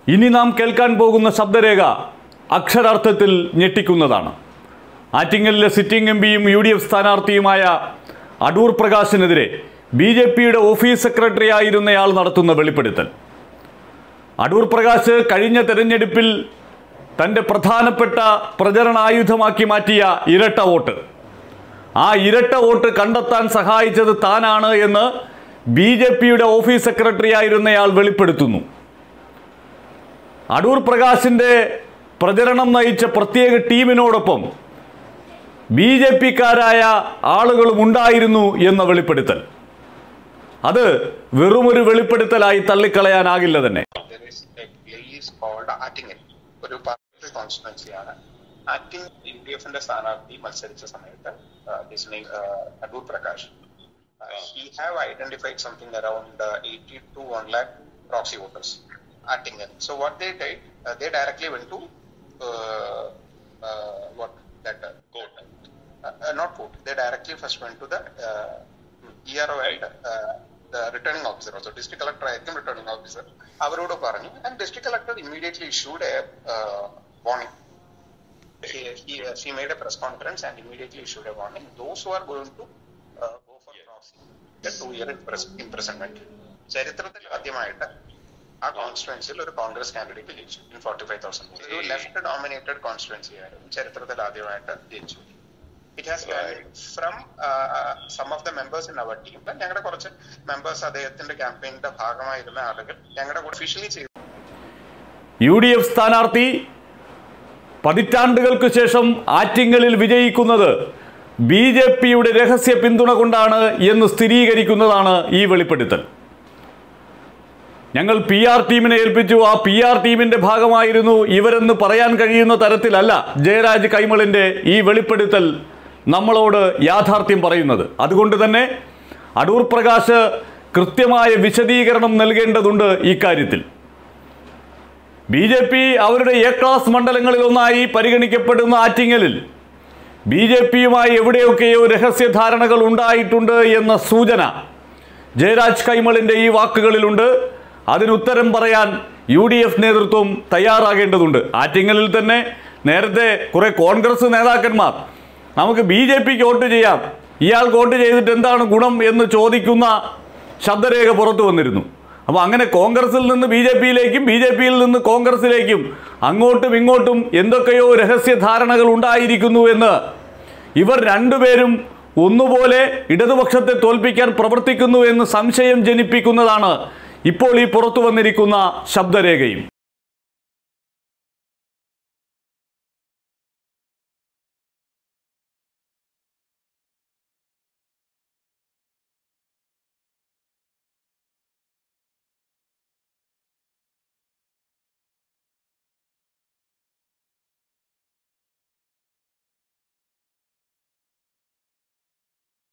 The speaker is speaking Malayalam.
ഇനി നാം കേൾക്കാൻ പോകുന്ന ശബ്ദരേഖ അക്ഷരാർത്ഥത്തിൽ ഞെട്ടിക്കുന്നതാണ് ആറ്റിങ്ങലിലെ സിറ്റിംഗ് എം പിയും യു ഡി എഫ് സ്ഥാനാർത്ഥിയുമായ അടൂർ പ്രകാശിനെതിരെ ബി ജെ പിയുടെ ഓഫീസ് സെക്രട്ടറി ആയിരുന്നയാൾ നടത്തുന്ന വെളിപ്പെടുത്തൽ അടൂർ പ്രകാശ് കഴിഞ്ഞ തെരഞ്ഞെടുപ്പിൽ തൻ്റെ പ്രധാനപ്പെട്ട പ്രചരണായുധമാക്കി മാറ്റിയ ഇരട്ട വോട്ട് ആ ഇരട്ട വോട്ട് കണ്ടെത്താൻ സഹായിച്ചത് താനാണ് എന്ന് ബി ജെ പിയുടെ ഓഫീസ് സെക്രട്ടറി ആയിരുന്നയാൾ വെളിപ്പെടുത്തുന്നു അടൂർ പ്രകാശിൻ്റെ പ്രചരണം നയിച്ച പ്രത്യേക ടീമിനോടൊപ്പം ബി ജെ പിക്കാരായ ആളുകളും ഉണ്ടായിരുന്നു എന്ന വെളിപ്പെടുത്തൽ അത് വെറുമൊരു വെളിപ്പെടുത്തലായി തള്ളിക്കളയാനാകില്ല തന്നെ there is a place called Attingal ഒരു പാർലമെന്റ് കോൺസ്റ്റിറ്റ്യൻസി ആണ് ആറ്റിങ് യു ഡി എഫിന്റെ സ്ഥാനാർത്ഥി മത്സരിച്ച സമയത്ത് his name Adoor Prakash he have identified something around eighty two one lakh proxy voters Attingal so what they died they directly when to what that uh, court uh, uh, not court they directly first went to the uh, ERO and uh, the returning officer also district collector ആയിരിക്കും returning officer അവരോട് പറഞ്ഞു and district collector immediately issued a uh, warning he, he, uh, she made a press conference and immediately issued a warning those who are going to uh, go for proxy the two year impris- imprisonment ചരിത്രത്തിൽ ആദ്യമായിട്ട് ആ കോൺസ്റ്റിറ്റ്യുവൻസിയിൽ ഒരു കോൺഗ്രസ് കാൻഡിഡേറ്റ് ജയിച്ചു ഇൻ ഫോർട്ടി ഫൈവ് തൗസൻഡ് ഒരു ലെഫ്റ്റ് ഡോമിനേറ്റഡ് കോൺസ്റ്റിറ്റ്യുവൻസി ആയിരുന്നു ചരിത്രത്തിൽ ആദ്യമായിട്ട് ജയിച്ചു it has from some of the members in our team ഞങ്ങളുടെ കുറച്ച് മെമ്പേഴ്സ് അദ്ദേഹത്തിന്റെ ക്യാമ്പയിന്റെ ഭാഗമായിരുന്ന ആളുകൾ ഞങ്ങളുടെ കൂടെ ഒഫീഷ്യലി ചെയ്തു യു ഡി എഫ് സ്ഥാനാർത്ഥി പതിറ്റാണ്ടുകൾക്ക് ശേഷം ആറ്റിങ്ങലിൽ വിജയിക്കുന്നത് ബി ജെ പിയുടെ രഹസ്യ പിന്തുണ കൊണ്ടാണ് എന്ന് സ്ഥിരീകരിക്കുന്നതാണ് ഈ വെളിപ്പെടുത്തൽ ഞങ്ങൾ പി ആർ ടീമിനെ ഏൽപ്പിച്ചു ആ പി ആർ ടീമിന്റെ ഭാഗമായിരുന്നു ഇവരെന്ന് പറയാൻ കഴിയുന്ന തരത്തിലല്ല ജയരാജ് കൈമളിന്റെ ഈ വെളിപ്പെടുത്തൽ നമ്മളോട് യാഥാർത്ഥ്യം പറയുന്നത് അതുകൊണ്ട് തന്നെ അടൂർ പ്രകാശ് കൃത്യമായ വിശദീകരണം നൽകേണ്ടതുണ്ട് ഇക്കാര്യത്തിൽ ബി ജെ പി അവരുടെ എ ക്ലാസ് മണ്ഡലങ്ങളിലൊന്നായി പരിഗണിക്കപ്പെടുന്ന ആറ്റിങ്ങലിൽ ബി ജെ പിയുമായി എവിടെയൊക്കെയോ രഹസ്യധാരണകൾ ഉണ്ടായിട്ടുണ്ട് എന്ന സൂചന ജയരാജ് കൈമളിൻ്റെ ഈ വാക്കുകളിലുണ്ട് അതിനുത്തരം പറയാൻ യു ഡി എഫ് നേതൃത്വം തയ്യാറാകേണ്ടതുണ്ട് ആറ്റിങ്ങലിൽ തന്നെ നേരത്തെ കുറെ കോൺഗ്രസ് നേതാക്കന്മാർ നമുക്ക് ബി ജെ പിക്ക് വോട്ട് ചെയ്യാം ഇയാൾ വോട്ട് ചെയ്തിട്ട് എന്താണ് ഗുണം എന്ന് ചോദിക്കുന്ന ശബ്ദരേഖ പുറത്തു വന്നിരുന്നു അപ്പോൾ അങ്ങനെ കോൺഗ്രസിൽ നിന്ന് ബി ജെ പിയിലേക്കും ബി ജെ പിയിൽ നിന്ന് കോൺഗ്രസിലേക്കും അങ്ങോട്ടും ഇങ്ങോട്ടും എന്തൊക്കെയോ രഹസ്യധാരണകൾ ഉണ്ടായിരിക്കുന്നു എന്ന് ഇവർ രണ്ടുപേരും ഒന്നുപോലെ ഇടതുപക്ഷത്തെ തോൽപ്പിക്കാൻ പ്രവർത്തിക്കുന്നു എന്ന് സംശയം ജനിപ്പിക്കുന്നതാണ് ഇപ്പോൾ ഈ പുറത്തു വന്നിരിക്കുന്ന ശബ്ദരേഖയും